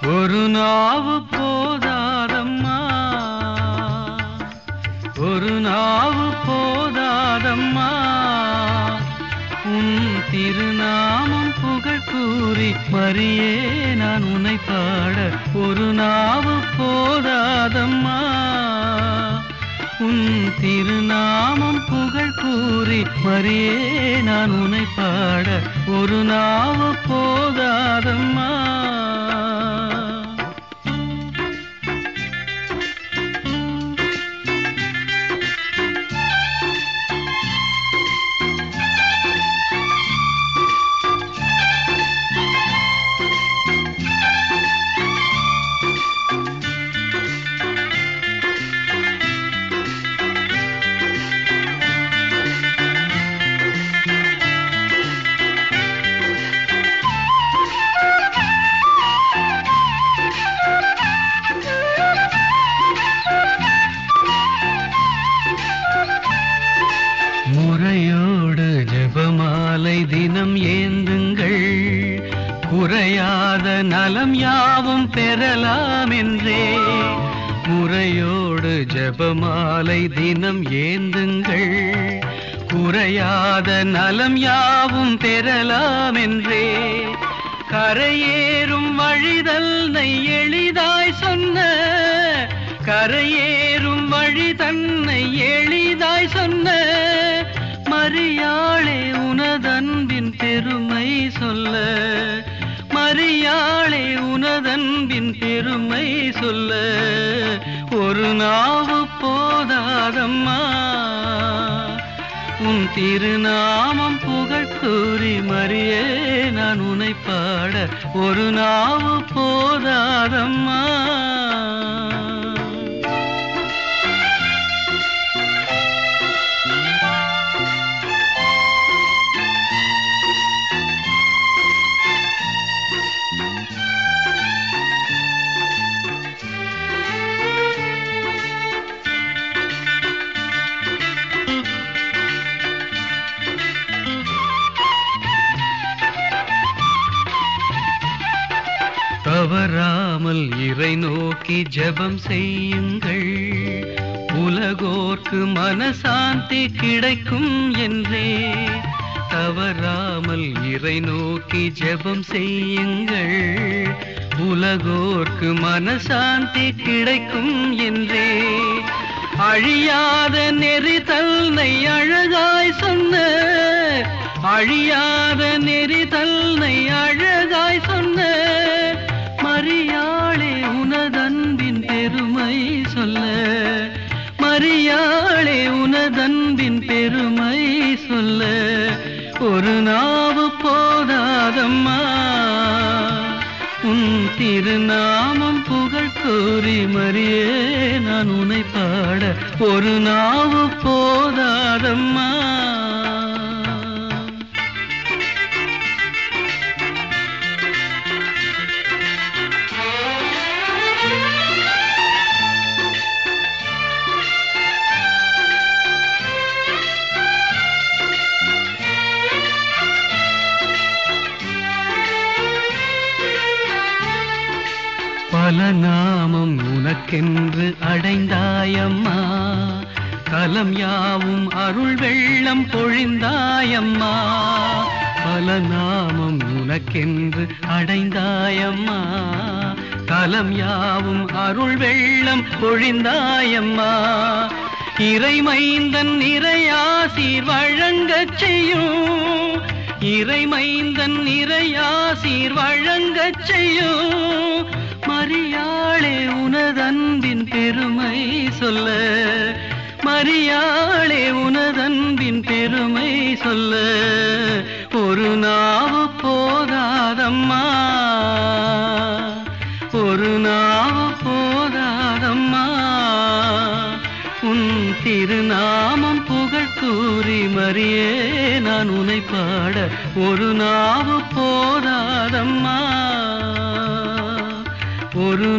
ஒரு நாவு போதாதம்மா ஒரு நாவு போதாதம்மா உன் திருநாமம் புகழ் கூறி மறியே நான் உன்னை பாட ஒரு நாவு போதாதம்மா உன் திருநாமம் புகழ் கூறி மறியே நான் உன்னை பாட ஒரு நாவு போதாதம்மா முறையோடு ஜெபமாலை தினம் ஏந்துங்கள் குறையாத நலம் யாவும் பெறலாம் என்றே முறையோடு ஜெபமாலை தினம் ஏந்துங்கள் குறையாத நலம் யாவும் பெறலாம் என்றே கரையேறும் வழிதல்னை எளிதாய் சொன்ன கரையேறும் வழி தன்னை எளிதாய் சொன்ன மரியாளே உனதன்பின் பெருமை சொல்ல மரியாளே உனதன்பின் பெருமை சொல்ல ஒரு நாவு போதாதம்மா உன் திருநாமம் புகழ் கூறி மறியே நான் உன்னை பாட ஒரு நாவு போதாதம்மா தவறாமல் இறை நோக்கி ஜெபம் செய்யுங்கள் உலகோர்க்கு மனசாந்தி கிடைக்கும் என்றே தவறாமல் இறை நோக்கி ஜெபம் செய்யுங்கள் உலகோர்க்கு மனசாந்தி கிடைக்கும் என்றே அழியாத நெறி தன்னை அழகாய் சொன்ன அழியாத நெறி தன்னை அழகாய் சொன்ன மரியாளே உனதன்பின் பெருமை சொல்ல மரியாளே உனதன்பின் பெருமை சொல்ல ஒரு நாவு போதாதம்மா உன் திருநாமம் புகழ் கூறி மரியே நான் உன்னை பாட ஒரு நாவு போதாதம்மா பல நாமம் உனக்கென்று அடைந்தாயம்மா கலம் யாவும் அருள் வெள்ளம் பொழிந்தாயம்மா பல நாமம் உனக்கென்று அடைந்தாயம்மா கலம் யாவும் அருள் வெள்ளம் பொழிந்தாயம்மா இறைமைந்தன் நிறையாசீர் வழங்கச் செய்யும் இறைமைந்தன் நிறையாசீர் வழங்கச் செய்யும் மரியாளே உனதன்பின் பெருமை சொல்ல மரியாளே உனதன்பின் பெருமை சொல்ல ஒரு நாவு போதாதம்மா ஒரு நாவு போதாதம்மா உன் திருநாமம் புகழ் கூறி மறியே நான் உன்னை பாட ஒரு நாவு போதாதம்மா ஒரு